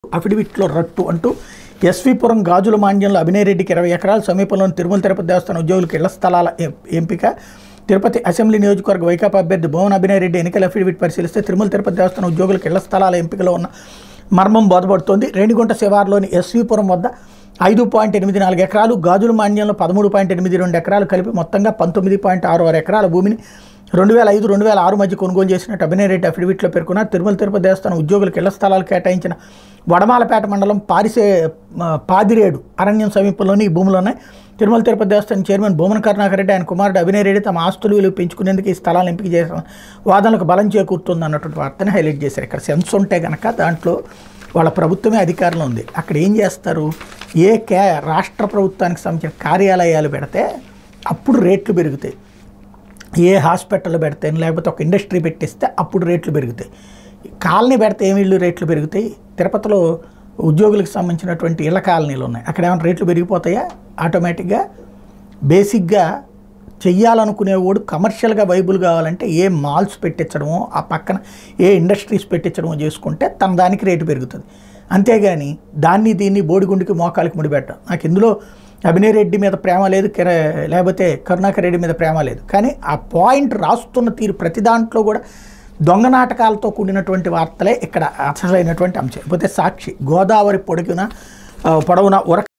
అఫిడవిట్లో రట్టు అంటూ ఎస్వీపురం గాజుల మాండ్యంలో అభినయ్ రెడ్డికి ఇరవై ఎకరాలు సమీపంలోని తిరుమల తిరుపతి దేవస్థానం ఉద్యోగులకు ఇళ్ల స్థలాల ఎం- ఎంపిక తిరుపతి అసెంబ్లీ నియోజకవర్గ వైకాపా అభ్యర్థి భువన్ అభినయ్ రెడ్డి ఎన్నికల అఫిడవిట్ పరిశీలిస్తే తిరుమల తిరుపతి దేవస్థానం ఉద్యోగులకు ఇళ్ల స్థలాల ఎంపికలో ఉన్న మర్మం బోధపడుతోంది రేణిగుంట శివార్లోని ఎస్వీపురం వద్ద ఐదు పాయింట్ ఎనిమిది నాలుగు ఎకరాలు గాజుల మాన్యంలో పదమూడు పాయింట్ ఎనిమిది రెండు ఎకరాలు కలిపి మొత్తంగా పంతొమ్మిది పాయింట్ ఆరు ఆరు ఎకరాల భూమిని రెండు వేల ఐదు రెండు వేల ఆరు మధ్య కొనుగోలు చేసినట్టు అభినయ్ రెడ్డి అఫిడవిట్లో పేర్కొన్నారు తిరుమల తిరుపతి దేవస్థానం ఉద్యోగులకు ఇళ్ల స్థలాలు కేటాయించిన వడమాలపేట మండలం పారిసే ఆ, పాదిరేడు అరణ్యం సమీపంలోని ఈ భూములు ఉన్నాయి తిరుమల తిరుపతి దేవస్థానం చైర్మన్ భూమన కరుణాకర్ రెడ్డి ఆయన కుమారుడు అభినయ్ రెడ్డి తమ ఆస్తులు విలువ పెంచుకునేందుకు ఈ స్థలాలను ఎంపిక చేసిన వాదనలకు బలం చేకూరుతుంది అన్నటువంటి వార్తని హైలైట్ చేశారు ఇక్కడ సెన్స్ ఉంటే కనుక దాంట్లో వాళ్ళ ప్రభుత్వమే అధికారంలో ఉంది అక్కడ ఏం చేస్తారు ఏ కే రాష్ట్ర ప్రభుత్వానికి సంబంధించిన కార్యాలయాలు పెడితే అప్పుడు రేట్లు పెరుగుతాయి ఏ హాస్పిటల్ పెడితే లేకపోతే ఒక ఇండస్ట్రీ పెట్టిస్తే అప్పుడు రేట్లు పెరుగుతాయి కాలనీ పెడితే ఏమి ఇళ్ళు రేట్లు పెరుగుతాయి తిరుపతిలో ఉద్యోగులకు సంబంధించినటువంటి ఇళ్ళ కాలనీలు ఉన్నాయి అక్కడ ఏమైనా రేట్లు పెరిగిపోతాయా ఆటోమేటిక్గా బేసిక్గా చెయ్యాలనుకునేవాడు కమర్షియల్గా వైబుల్ కావాలంటే ఏ మాల్స్ పెట్టించడమో ఆ పక్కన ఏ ఇండస్ట్రీస్ పెట్టించడమో చేసుకుంటే తన దానికి రేటు పెరుగుతుంది అంతేగాని దాన్ని దీన్ని బోడిగుండికి మోకాలికి ముడిపెట్టడం నాకు ఇందులో అభినయ్ రెడ్డి మీద ప్రేమ లేదు కిర లేకపోతే కరుణాకర్ రెడ్డి మీద ప్రేమ లేదు కానీ ఆ పాయింట్ రాస్తున్న తీరు ప్రతి దాంట్లో కూడా దొంగ నాటకాలతో కూడినటువంటి వార్తలే ఇక్కడ అసలైనటువంటి అంశం లేకపోతే సాక్షి గోదావరి పొడిగిన ఆ, పొడవున ఉరక